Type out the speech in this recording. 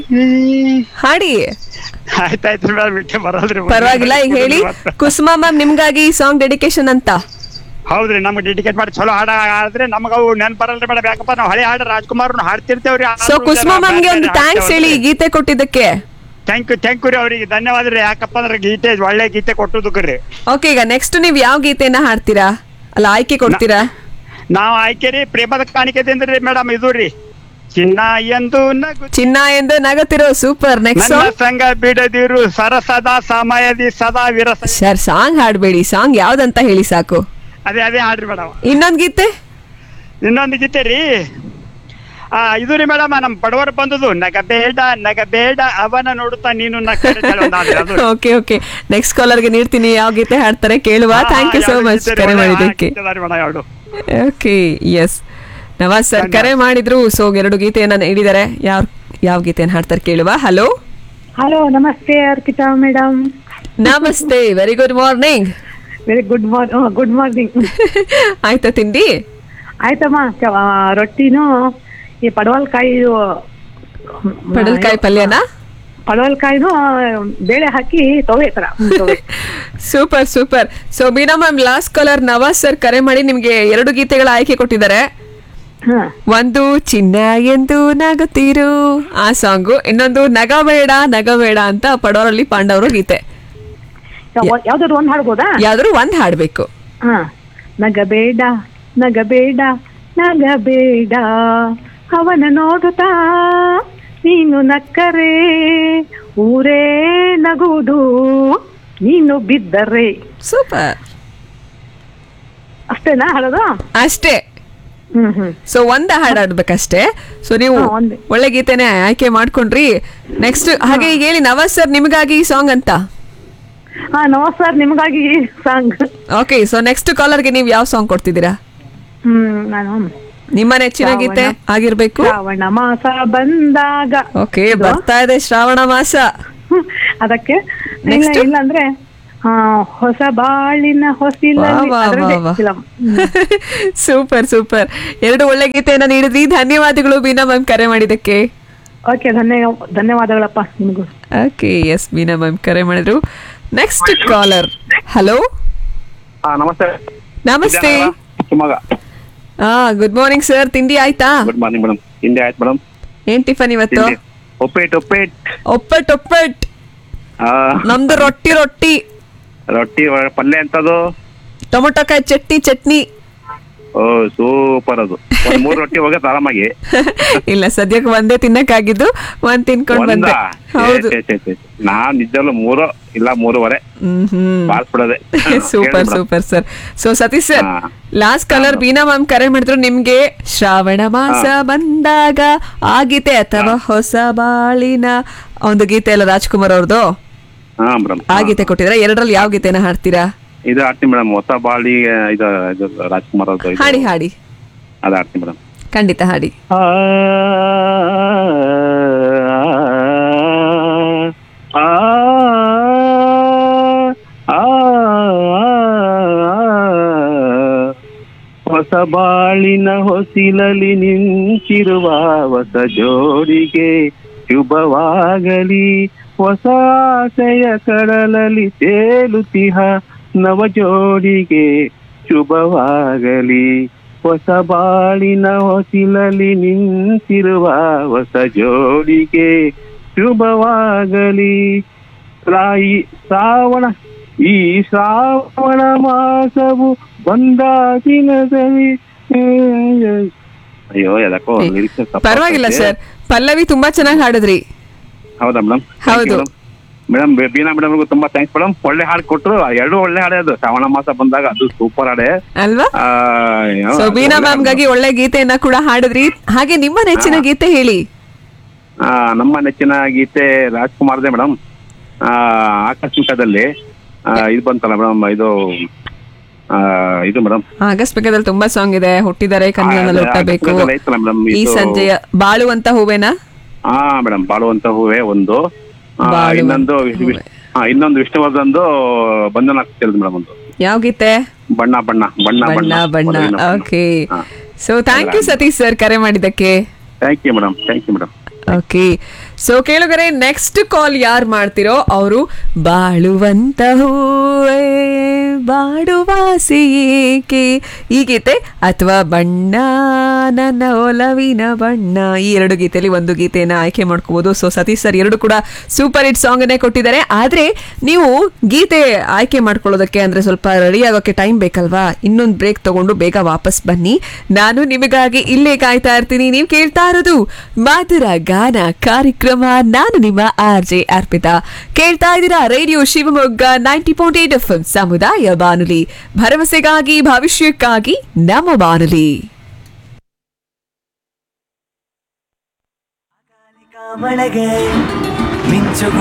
ಹಾಡಿ ಆಯ್ತಾಯ್ತು ಮೇಡಮ್ ಬಿಟ್ಟೆ ಬರೋದ್ರಿ ಪರವಾಗಿಲ್ಲ ಈಗ ಹೇಳಿ ಕುಸುಮಾ ಮ್ಯಾಮ್ ನಿಮ್ಗಾಗಿ ಈ ಸಾಂಗ್ ಡೆಡಿಕೇಶನ್ ಅಂತ ಹೌದ್ರಿ ನಮ್ಗೆ ಡೆಡಿಕೇಟ್ ಮಾಡಿ ಚಲೋ ಹಾಡ ಆದ್ರೆ ನಮ್ಗ ಅವು ನೆನ್ಪ್ ಬರಲ್ರಿ ಮೇಡಮ್ ಯಾಕಪ್ಪ ನಾವು ಹಳೆ ಹಾಡು ರಾಜ್ಕುಮಾರ್ ಹಾಡ್ತಿರ್ತೇವ್ರಿ ಸೊ ಕುಸುಮಾ ಮ್ಯಾಮ್ಗೆ ಒಂದು ಥ್ಯಾಂಕ್ಸ್ ಹೇಳಿ ಈ ಗೀತೆ ಕೊಟ್ಟಿದ್ದಕ್ಕೆ ಥ್ಯಾಂಕ್ ಯು ಥ್ಯಾಂಕ್ ಯು ರೀ ಅವರಿಗೆ ಧನ್ಯವಾದ ರೀ ಯಾಕಪ್ಪ ಅಂದ್ರೆ ಗೀತೆ ಒಳ್ಳೆ ಗೀತೆ ಕೊಟ್ಟದಕ್ರಿ ಓಕೆ ಈಗ ನೆಕ್ಸ್ಟ್ ನೀವ್ ಯಾವ ಗೀತೆನ ಹಾಡ್ತೀರಾ ಅಲ್ಲ ಆಯ್ಕೆ ಕೊಡ್ತೀರಾ ನಾವು ಆಯ್ಕೆ ರೀ ಪ್ರೇಮದ ಕಾಣಿಕೆದಿಂದ ರೀ ಮೇಡಮ್ ಇದು ರೀ ಚಿನ್ನ ಎಂದು ನಗು ಚಿನ್ನ ಎಂದು ನಗತಿರೋ ಸೂಪರ್ ನೆಕ್ಸ್ಟ್ ನನ್ನ ಸಾಂಗ್ ಸಂಗ ಬಿಡದಿರು ಸರಸದ ಸಮಯದಿ ಸದಾ ವಿರಸ ಸರ್ ಸಾಂಗ್ ಹಾಡ್ಬೇಡಿ ಸಾಂಗ್ ಯಾವ್ದಂತ ಹೇಳಿ ಸಾಕು ಅದೇ ಅದೇ ಹಾಡ್ರಿ ಮೇಡಮ್ ಇನ್ನೊಂದ್ ಗೀತೆ ಇನ್ನೊಂದು ಗೀತೆ ರೀ ಆ ಇದು ರೀ ಮೇಡಮ್ ನಮ್ ಬಡವರು ಬಂದದು ನಗ ಬೇಡ ನಗ ಬೇಡ ಅವನ ನೋಡುತ್ತಾ ನೀನು ನಕ್ಕರೆ ಚಲೋ ಒಂದ್ ಹಾಡ್ರಿ ಅದು. ಓಕೆ ಓಕೆ ನೆಕ್ಸ್ಟ್ ಕಾಲರ್ಗೆ ನೀಡ್ತೀನಿ ಯಾವ ಗೀತೆ ಹಾಡ್ತಾರೆ ಕೇಳುವ ಹಾ, ಥ್ಯಾಂಕ್ ಯು ಸೋ ಎರಡು ಮಚ್ ಗೀತೆ ರೀ ಕರೆ ಮೇಡಮ್, ಮಾಡಿದ್ದಕ್ಕೆ ಆ ಗೀತೆ ಅದಾರಿ ಮೇಡಮ್ ಎರಡು ಓಕೆ ಎಸ್ ನವಾಜ್ ಸರ್ ಧನ್ಯವಾದ. ಕರೆ ಮಾಡಿದ್ರು ಸೊ ಎರಡು ಗೀತೆಯನ್ನ ನೀಡಿದ್ದಾರೆ ಯಾವ ಯಾವ ಗೀತೆಯನ್ನು ಹಾಡ್ತಾರೆ ಕೇಳುವ ಹಲೋ ಹಲೋ ನಮಸ್ತೆ ಅರ್ಪಿತಾ ಮೇಡಮ್ ನಮಸ್ತೆ very good morning very good morning good morning ಆಯ್ತಾ ತಿಂಡಿ ಆಯ್ತಮ್ಮ ಚ- ಆ, ರೊಟ್ಟಿನೂ ಈ ಪಡವಲ್ಕಾಯಿ ಪಡಲ್ಕಾಯಿ ಪಲ್ಯನಾ ಪಡವಲ್ಕಾಯಿನೂ ಬೇಳೆ ಹಾಕಿ ತವೆ ತರ ಹ್ಮ್, ತವೆ super super so Beena ma'am last caller Nawaz sir ಕರೆ ಮಾಡಿ ನಿಮ್ಗೆ ಎರಡು ಗೀತೆಗಳ ಆಯ್ಕೆ ಕೊಟ್ಟಿದ್ದಾರೆ ಹ. ಒಂದು ಚಿನ್ನ ಎಂದು ನಗುತ್ತೀರು ಆ ಸಾಂಗು ಇನ್ನೊಂದು ನಗಬೇಡ ನಗಬೇಡ ಅಂತ ಪಡೋರಲ್ಲಿ ಪಾಂಡವರು ಗೀತೆ ಯಾವ- ಯಾವ್ದಾದ್ರು ಒಂದ್ ಹಾಡ್ಬೋದಾ ಯಾವ್ದಾದ್ರು ಒಂದ್ ಹಾಡ್ಬೇಕು ಹ ನಗಬೇಡ ನಗಬೇಡ ನಗಬೇಡ ಅವನ ನೋಡುತ್ತಾ ನೀನು ನಕ್ಕರೆ ಊರೇ ನಗುವುದು ನೀನು ಬಿದ್ದರೆ ಸೂಪರ್ ಅಷ್ಟೇನಾ ಹಾಡೋದು ಅಷ್ಟೇ ಹ್ಮ್ ಹ್ಮ್ ಸೊ ಒಂದ ಹಾಡು ಆಡ್ಬೇಕಷ್ಟೇ ಸೊ ನೀವು ಹಾ, ಒಂದೇ. ಒಳ್ಳೆ ಗೀತೆನೆ ಆಯ್ಕೆ ಮಾಡ್ಕೊಂಡ್ರಿ ನೆಕ್ಸ್ಟ್ ಹಾಗೆ ಈಗ ಹೇಳಿ ನವಾಜ್ ಸರ್ ನಿಮಗಾಗಿ ಈ ಸಾಂಗ್ ಅಂತ ಹಾ ನಮಸ್ಕಾರ ನಿಮಗಾಗಿ ಸಾಂಗ್ ಓಕೆ ಸೊ ನೆಕ್ಸ್ಟ್ ಕಾಲರ್ಗೆ ನೀವು ಯಾವ ಸಾಂಗ್ ಕೊಡ್ತಿದ್ದೀರಾ ಹ್ಮ್ ನಾನು ನಿಮ್ಮ ನೆಚ್ಚಿನ ಶ್ರಾವಣ. ಗೀತೆ ಆಗಿರ್ಬೇಕು ಶ್ರಾವಣ ಮಾಸ ಬಂದಾಗ ಓಕೆ ಇದು? ಬರ್ತಾ ಇದೆ ಶ್ರಾವಣ ಮಾಸ ಹ್ಮ್, ಅದಕ್ಕೆ ಇಲ್ಲ Next? ಇಲ್ಲ ಅಂದ್ರೆ ಆ, ಹೊಸ ಬಾಳಿನ ಹೊಸಿಲಲ್ಲಿ ವಾ, ವಾ, ಅದ್ರದ್ದೇ ವಾ. film. ಸೂಪರ್ ಸೂಪರ್ ಎರಡು ಒಳ್ಳೆ ಗೀತೆಯನ್ನ ನೀಡಿದ್ರಿ ಧನ್ಯವಾದಗಳು ಬೀನಾ ಮ್ಯಾಮ್ ಕರೆ ಮಾಡಿದ್ದಕ್ಕೆ ಓಕೆ ಧನ್ಯ ಧನ್ಯವಾದಗಳಪ್ಪ ನಿಮಗೂ ಓಕೆ ಎಸ್ ಬೀನಾ ಮ್ಯಾಮ್ ಕರೆ ಮಾಡಿದ್ರು ನೆಕ್ಸ್ಟ್ ಕಾಲರ್ ಹಲೋ ಹಾ ನಮಸ್ತೆ ನಮಸ್ತೆ ಶಿವಮೊಗ್ಗ ಹಾ ಗುಡ್ ಮಾರ್ನಿಂಗ್ ಸರ್ ತಿಂಡಿ ಆಯ್ತಾ ಗುಡ್ ಮಾರ್ನಿಂಗ್ ಮೇಡಮ್ ಹಿಂದೆ ಆಯ್ತು ಮೇಡಮ್ ಏನ್ ಟಿಫನ್ ಇವತ್ತು ಒಪ್ಪೇಟ್ ಒಪ್ಪೇಟ್ ಒಪ್ಪಟ್ ಒಪ್ಪಟ್ ಆ, ನಮ್ದು ರೊಟ್ಟಿ ರೊಟ್ಟಿ ರೊಟ್ಟಿ ಒಳ- ಪಲ್ಯ ಎಂತದು ಟೊಮೊಟೊಕಾಯಿ ಚಟ್ನಿ ಚಟ್ನಿ ಓ ಸೂಪರ್ ಅದು ಒಂದ್ ಮೂರ್ ರೊಟ್ಟಿ ಹೋಗತ್ ಆರಾಮಾಗಿ ಇಲ್ಲ ಸದ್ಯಕ್ಕೆ ಒಂದೇ ತಿನ್ನಕ್ಕಾಗಿದ್ದು ಒಂದ್ ತಿನ್ಕೊಂಡ್ ಒಂದಾ? ಬಂದೆ ಹೌದು ಛೇ, ಛೇ, ಛೇ, ಛೇ. ನಾನ್ ನಿಜಲ್ಲೂ ಮೂರು ಇಲ್ಲ ಮೂರುವರೆ ಹ್ಮ್ ಹ್ಮ್ ಬಾಳ್ಸ್ಬಿಡೋದೆ super super sir so Satish sir ಹಾ. ಲಾಸ್ಟ್ ಕಲರ್ ಬೀನಾ ಮ್ಯಾಮ್ ಕರೆ ಮಾಡಿದ್ರು ನಿಮ್ಗೆ ಶ್ರಾವಣ ಮಾಸ ಬಂದಾಗ ಆ ಗೀತೆ ಅಥವಾ ಹೊಸ ಬಾಳಿನ ಒಂದು ಗೀತೆ ಅಲ್ಲ ರಾಜ್ಕುಮಾರ್ ಅವ್ರದ್ದು ಹಾ ಮೇಡಮ್ ಆ ಗೀತೆ ಕೊಟ್ಟಿದ್ರೆ ಎರಡರಲ್ಲಿ ಯಾವ ಗೀತೆನ ಹಾಡ್ತೀರಾ ಇದು ಆಡ್ತೀನಿ ಮೇಡಮ್ ಹೊಸ ಬಾಳಿ ಇದು ಇದು ರಾಜ್ಕುಮಾರ್ ಅವ್ರದ್ದು ಇದು. ಹಾಡಿ ಹಾಡಿ ಅದು ಆಡ್ತೀನಿ ಮೇಡಮ್ ಖಂಡಿತ ಹಾಡಿ ಆ ಆ ಆ ಹೊಸ ಬಾಳಿನ ಹೊಸಿಲಲಿ ನಿಂತಿರುವ ಹೊಸ ಜೋಡಿಗೆ ಶುಭವಾಗಲಿ ಹೊಸ ಆಸೆಯ ಕಡಲಲ್ಲಿ ತೇಲುತಿಹ ನವ ಜೋಡಿಗೆ ಶುಭವಾಗಲಿ ಹೊಸ ಬಾಳಿನ ಹೊಸಿಲಲಿ ನಿಂತಿರುವ ಹೊಸ ಜೋಡಿಗೆ ಶುಭವಾಗಲಿ ರಾಯಿ ಶ್ರಾವಣ ಈ ಶ್ರಾವಣ ಮಾಸವು ಬಂದ ದಿನದಲ್ಲಿ ಅಯ್ಯೋ ಯಾಕೋ lyrics ತಪ್ಪಾಗ್ತೈತೆ. ಪರವಾಗಿಲ್ಲ ಸರ್ ಪಲ್ಲವಿ ತುಂಬಾ ಚೆನ್ನಾಗಿ ಹಾಡಿದ್ರಿ ಹೌದಾ ಮೇಡಮ್ ಹೌದು. ಮೇಡಮ್ ಬೀನಾ ಮೇಡಮ್ ತುಂಬಾ ಥ್ಯಾಂಕ್ಸ್ ಮೇಡಮ್ ಒಳ್ಳೆ ಹಾಡು ಕೊಟ್ರು ಎರಡು ಒಳ್ಳೆ ಹಾಡೇ ಅದು ಶ್ರಾವಣ ಮಾಸ ಬಂದಾಗ ಅದು ಸೂಪರ್ ಹಾಡೆ ಅಲ್ವಾ ಆ, ಏನೋ ಸೊ ಅದು ಬೀನಾ ಒಳ್ಳೆ ಮ್ಯಾಮ್ ಗಾಗಿ ಒಳ್ಳೆ ಗೀತೆಯನ್ನ ಕೂಡ ಹಾಡಿದ್ರಿ ಹಾಗೆ ನಿಮ್ಮ ನೆಚ್ಚಿನ ಗೀತೆ ಹೇಳಿ ಆ, ನಮ್ಮ ನೆಚ್ಚಿನ ಗೀತೆ ರಾಜ್ಕುಮಾರ್ದೇ ಮೇಡಮ್ ಆಕಸ್ಮಿಕದಲ್ಲಿ ಆ, ಇದು ಬಂತಲ್ಲ ಮೇಡಮ್ ಇದು ಆ, ಇದು ಮೇಡಮ್ ಆಗಸ್ಬೇಕದಲ್ಲಿ ತುಂಬಾ ಸಾಂಗ್ ಇದೆ ಹುಟ್ಟಿದರೆ ಕನ್ನಡದಲ್ಲಿ ಹುಟ್ಟಬೇಕು ಆಕಸ್ಮಿಕದಲ್ಲಿ ಐತಲ್ಲ ಮೇಡಮ್ ಈ ಇದು ಸಂಜೆಯ ಬಾಳುವಂತ ಹೂವೇನಾ ಹಾ ಮೇಡಮ್ ಬಾಳುವಂತ ಹೂವೇ ಒಂದು ಆ, ಬಾಳುವಂತ ಇನ್ನೊಂದು ವಿಶ್- ವಿಶ್- ಹಾ, ಇನ್ನೊಂದು ವಿಷ್ಣುವರ್ಧನ್ದು ಬಂಧನ ಆಗ್ತಿರೋದು ಮೇಡಮ್ ಒಂದು ಯಾವ ಗೀತೆ ಬಣ್ಣ ಬಣ್ಣ ಬಣ್ಣ ಬಣ್ಣ ಬಣ್ಣ ಓಕೆ ಹಾ. So thank you Satish sir ಕರೆ ಮಾಡಿದ್ದಕ್ಕೆ thank you madam thank you madam okay so ಕೇಳುಗರೆ ನೆಕ್ಸ್ಟ್ ಕಾಲ್ ಯಾರು ಮಾಡ್ತಿರೋ ಅವರು ಬಾಳುವಂತ ಹೂವೇ ಬಾಡುವಾಸಿ ಏಕೆ ಈ ಗೀತೆ ಅಥವಾ ಬಣ್ಣ ನನ್ನ ಒಲವಿನ ಬಣ್ಣ ಈ ಎರಡು ಗೀತೆಯಲ್ಲಿ ಒಂದು ಗೀತೆಯನ್ನ ಆಯ್ಕೆ ಮಾಡ್ಕೋಬಹುದು ಸೊ ಸತೀಶ್ ಸರ್ ಎರಡು ಕೂಡ ಸೂಪರ್ ಹಿಟ್ ಸಾಂಗ್ ಅನ್ನೇ ಕೊಟ್ಟಿದ್ದಾರೆ ಆದ್ರೆ ನೀವು ಗೀತೆ ಆಯ್ಕೆ ಮಾಡ್ಕೊಳ್ಳೋದಕ್ಕೆ ಅಂದ್ರೆ ಸ್ವಲ್ಪ ರೆಡಿ ಆಗೋಕೆ ಟೈಮ್ ಬೇಕಲ್ವಾ ಇನ್ನೊಂದು ಬ್ರೇಕ್ ತಗೊಂಡು ಬೇಗ ವಾಪಸ್ ಬನ್ನಿ ನಾನು ನಿಮಗಾಗಿ ಇಲ್ಲೇ ಕಾಯ್ತಾ ಇರ್ತೀನಿ ನೀವು ಕೇಳ್ತಾ ಇರೋದು ಮಾತುರ ಗಾನ ಕಾರ್ಯಕ್ರಮ ನಾನು ನಿಮ್ಮ ಆರ್ ಜೆ ಅರ್ಪಿತಾ ಕೇಳ್ತಾ ಇದ್ದೀರಾ radio Shivamogga ninety point eight F ಸಮುದಾಯ ಬಾನುಲಿ ಭರವಸೆಗಾಗಿ ಭವಿಷ್ಯಕ್ಕಾಗಿ ನಮ್ಮ ಬಾನುಲಿ ಮಳೆಗೆ ಮಿಂಚು